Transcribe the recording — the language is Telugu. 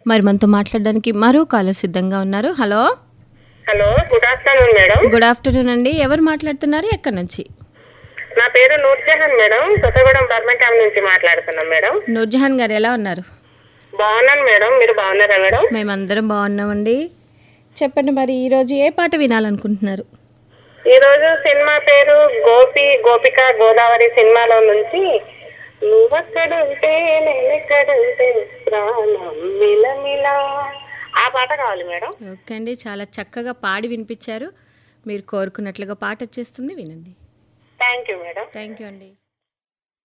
మరి మనతో మాట్లాడడానికి మరో కాలర్ సిద్ధంగా ఉన్నారు hello hello good afternoon madam good afternoon అండి ఎవరు మాట్లాడుతున్నారు ఎక్కడి నుంచి నా పేరు నూర్జహాన్ మేడం కొత్తగూడెం బర్మంటాం నుంచి మాట్లాడుతున్నాం మేడం నూర్జహాన్ గారు ఎలా ఉన్నారు బాగున్నాను మేడం మీరు బాగున్నారా మేడం మేమందరం బాగున్నామండి చెప్పండి మరి ఈరోజు ఏ పాట వినాలనుకుంటున్నారు ఈ రోజు సినిమా పేరు గోపి గోపిక గోదావరి సినిమాలో నుంచి నువ్వెక్కడుంటే నేనెక్కడుంటే ప్రాణం మిలమిలా ఆ పాట కావాలి మేడం ఓకే అండి చాలా చక్కగా పాడి వినిపించారు మీరు కోరుకున్నట్లుగా పాట వచ్చేస్తుంది వినండి thank you madam thank you అండి